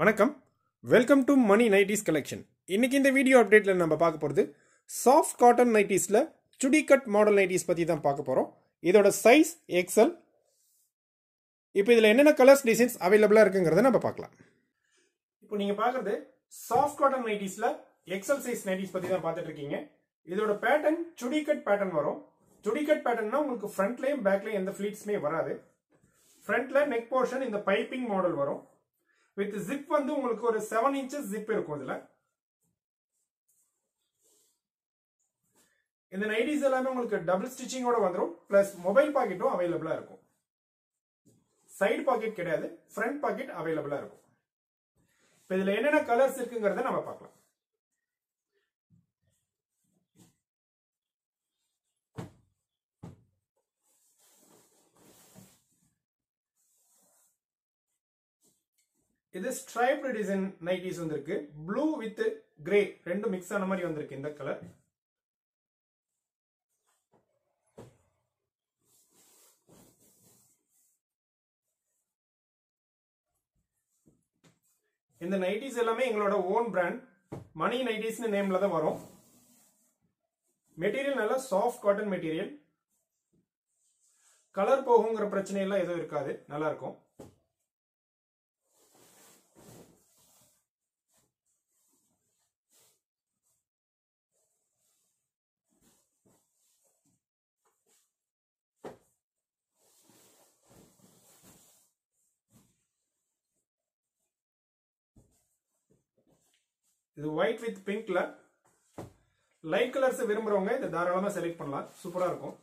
வணக்கம் welcome to Mani nighties collection இன்னைக்கு இந்த வீடியோ அப்டேட்ல நம்ம பார்க்க போகிறது சாஃப்ட் காட்டன் நைட்டிஸில் சுடி கட் மாடல் நைட்டிஸ் பற்றி தான் பார்க்க போகிறோம் இதோட சைஸ் எக்ஸல் இப்போ இதில் என்னென்ன கலர்ஸ் டிசைன்ஸ் அவைலபிளாக இருக்குங்கிறத நம்ம பார்க்கலாம் இப்போ நீங்கள் பார்க்குறது சாஃப்ட் காட்டன் நைட்டிஸில் எக்ஸல் சைஸ் நைட்டிஸ் பற்றி தான் பார்த்துட்டு இருக்கீங்க இதோட பேட்டர்ன் சுடி கட் பேட்டர்ன் வரும் சுடி கட் பேட்டர்னா உங்களுக்கு ஃப்ரண்ட்லேயும் பேக்லேயும் எந்த ஃப்ளீட்ஸுமே வராது ஃப்ரண்ட்ல நெக் போர்ஷன் இந்த பைப்பிங் மாடல் வரும் வித் ஜிப் வந்து உங்களுக்கு ஒரு செவன் இன்ச்சஸ் ஜிப் இருக்கும் இதுல இந்த நைட்டிஸ் எல்லாமே உங்களுக்கு டபுள் ஸ்டிச்சிங்கோட வந்துடும் பிளஸ் மொபைல் பாக்கெட்டும் அவைலபிளா இருக்கும் சைடு பாக்கெட் கிடையாது ஃப்ரண்ட் பாக்கெட் அவைலபிளா இருக்கும் இப்போ இதுல என்னென்ன கலர்ஸ் இருக்குங்கிறத நம்ம பார்க்கலாம் இது ஸ்ட்ரைப்டு டிசைன் நைட்டிஸ் வந்திருக்கு ப்ளூ வித் கிரே ரெண்டும் மிக்ஸ் ஆன மாதிரி வந்திருக்கு இந்த கலர் இந்த நைட்டிஸ் எல்லாமே எங்களோட ஓன் பிராண்ட் மணி நைட்டிஸ்னு நேம்ல தான் வரும் மெட்டீரியல் நல்லா சாஃப்ட் காட்டன் மெட்டீரியல் கலர் போகுங்கிற பிரச்சனை எல்லாம் எதுவும் இருக்காது நல்லா இருக்கும் இது ஒயிட் வித் பிங்க்ல லைட் கலர்ஸ் விரும்புறவங்க இதை தாராளமா செலக்ட் பண்ணலாம் சூப்பரா இருக்கும்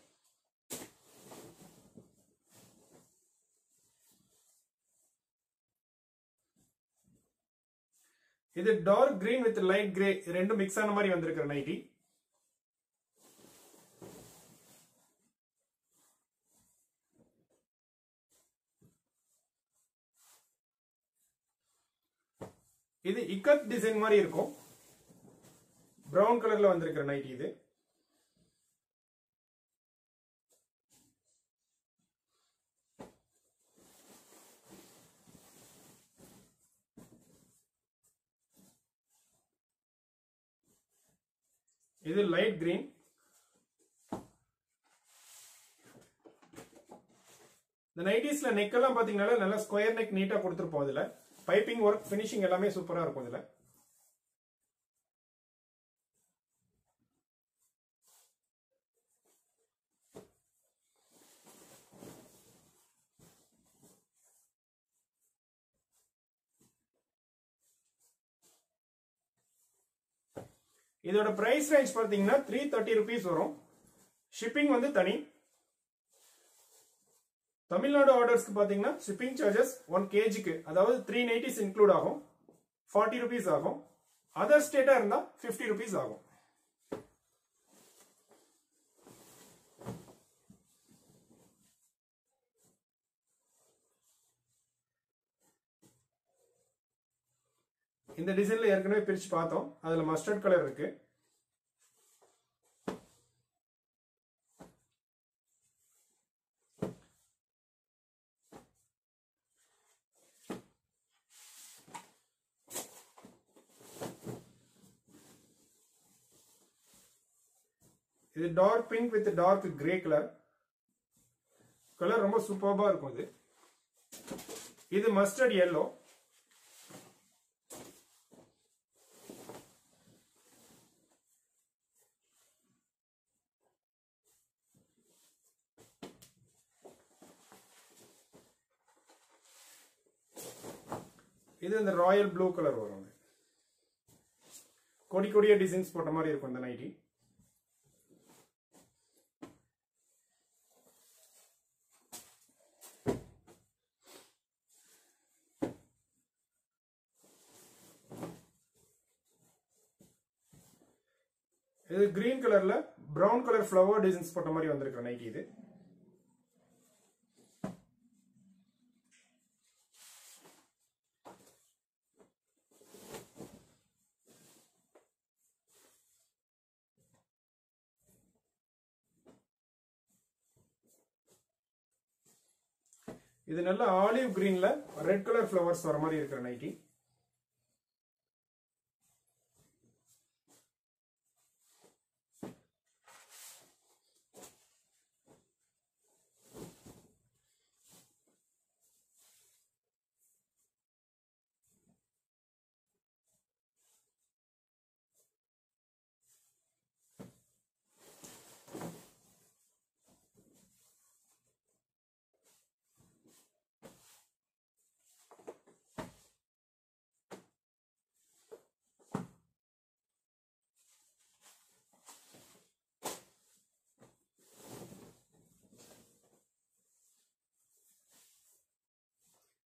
இது dark green with light grey ரெண்டும் மிக்ஸ் ஆன மாதிரி வந்திருக்கிற நைட்டி இது இக்கத் டிசைன் மாதிரி இருக்கும் பிரவுன் கலர்ல வந்திருக்கிற நைட்டி இது இது லைட் கிரீன் இந்த நைட்டிஸ்ல நெக் எல்லாம் பாத்தீங்கன்னா நல்லா ஸ்கொயர் நெக் நீட்டா கொடுத்துருப்போம் இதுல பைப்பிங் ஒர்க் ஃபினிஷிங் எல்லாமே சூப்பரா இருக்கும் இதுல இதோட பிரைஸ் ரேஞ்ச் பார்த்தீங்கன்னா த்ரீ தேர்ட்டி ருபீஸ் வரும் ஷிப்பிங் வந்து தனி தமிழ்நாடு ஆர்டர்ஸ்க்கு பார்த்தீங்கன்னா ஷிப்பிங் சார்ஜஸ் ஒன் கேஜிக்கு அதாவது த்ரீ நைன்டிஸ் இன்க்ளூட் ஆகும் ஃபார்ட்டி ருபீஸ் ஆகும் அதர் ஸ்டேட்டா இருந்தா ஃபிஃப்டி ருபீஸ் ஆகும் இந்த டிசைன்ல ஏற்கனவே பிரிச்சு பார்த்தோம் அதுல மஸ்டர்ட் கலர் இருக்கு இது dark pink with dark grey colour colour ரொம்ப சூப்பர்பா இருக்கும் இது இது மஸ்டர்ட் எல்லோ இது இந்த ராயல் ப்ளூ கலர் வரும் கொடி கொடிய டிசைன்ஸ் போட்ட மாதிரி இருக்கும் இந்த நைட்டி இது கிரீன் கலர்ல பிரவுன் கலர் ஃப்ளவர் டிசைன்ஸ் போட்ட மாதிரி வந்திருக்கிற நைட்டி இது இது நல்ல ஆலிவ் கிரீன்ல ரெட் கலர் ஃப்ளவர்ஸ் வர மாதிரி இருக்கிற நைட்டி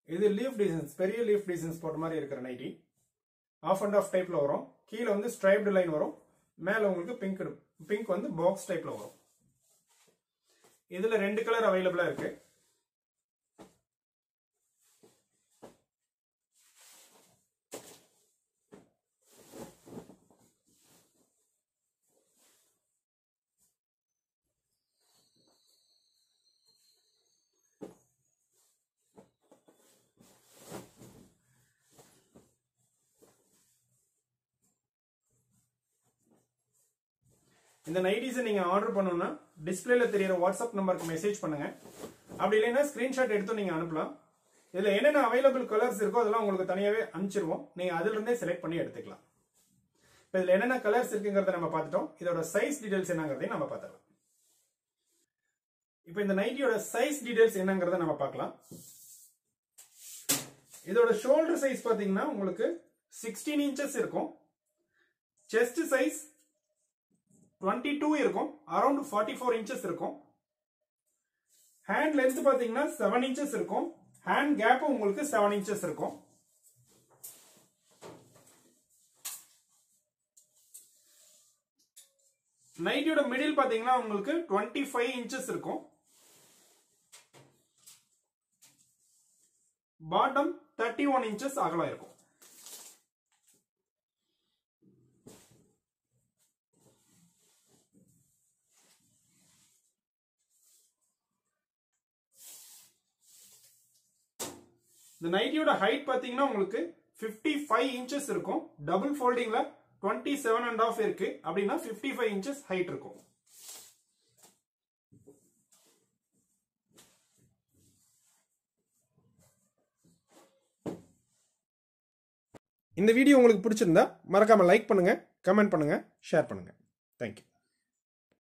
இது லீஃப் டிசைன்ஸ் பெரிய லீஃப் டிசைன்ஸ் போட்ட மாதிரி இருக்கிற நைட்டி ஆஃப் அண்ட் ஆஃப் டைப்ல வரும் கீழே வந்து ஸ்ட்ரைப்டு லைன் வரும் மேலே உங்களுக்கு பிங்க் பிங்க் வந்து பாக்ஸ் டைப்ல வரும் இதுல ரெண்டு கலர் அவைலபிளா இருக்கு இந்த நைட்டிஸை நீங்க ஆர்டர் பண்ணணும்னா டிஸ்பிளேல தெரியிற வாட்ஸ்அப் நம்பருக்கு மெசேஜ் பண்ணுங்க அப்படி இல்லைன்னா ஸ்கிரீன்ஷாட் எடுத்து நீங்க அனுப்பலாம் இதுல என்னென்ன அவைலபிள் கலர்ஸ் இருக்கோ அதெல்லாம் உங்களுக்கு தனியாவே அனுப்பிச்சிருவோம் நீங்க அதுல இருந்தே செலக்ட் பண்ணி எடுத்துக்கலாம் இப்போ இதுல என்னென்ன கலர்ஸ் இருக்குங்கிறத நம்ம பார்த்துட்டோம் இதோட சைஸ் டீடைல்ஸ் என்னங்கிறதையும் நம்ம பார்த்துக்கலாம் இப்போ இந்த நைட்டியோட சைஸ் டீடைல்ஸ் என்னங்கிறத நம்ம பார்க்கலாம் இதோட ஷோல்டர் சைஸ் பாத்தீங்கன்னா உங்களுக்கு சிக்ஸ்டீன் இன்ச்சஸ் இருக்கும் செஸ்ட் சைஸ் டுவெண்ட்டி டூ இருக்கும் அரௌண்ட் ஃபார்ட்டி ஃபோர் இன்ச்சஸ் இருக்கும் ஹேண்ட் லென்த் பாத்தீங்கன்னா செவன் இன்ச்சஸ் இருக்கும் ஹேண்ட் கேப் உங்களுக்கு செவன் இன்ச்சஸ் இருக்கும் நைட்டியோட மிடில் பாத்தீங்கன்னா உங்களுக்கு டுவெண்ட்டி ஃபைவ் இன்ச்சஸ் இருக்கும் பாட்டம் தேர்ட்டி ஒன் இன்ச்சஸ் அகலம் இருக்கும் இந்த நைட்டியோட ஹைட் பாத்தீங்கன்னா உங்களுக்கு 55 ஃபைவ் இன்ச்சஸ் இருக்கும் டபுள் ஃபோல்டிங்ல டுவெண்ட்டி செவன் அண்ட் ஆஃப் இருக்கு அப்படின்னா 55 ஃபைவ் இன்ச்சஸ் ஹைட் இருக்கும் இந்த வீடியோ உங்களுக்கு பிடிச்சிருந்தா மறக்காம லைக் பண்ணுங்க கமெண்ட் பண்ணுங்க ஷேர் பண்ணுங்க தேங்க்யூ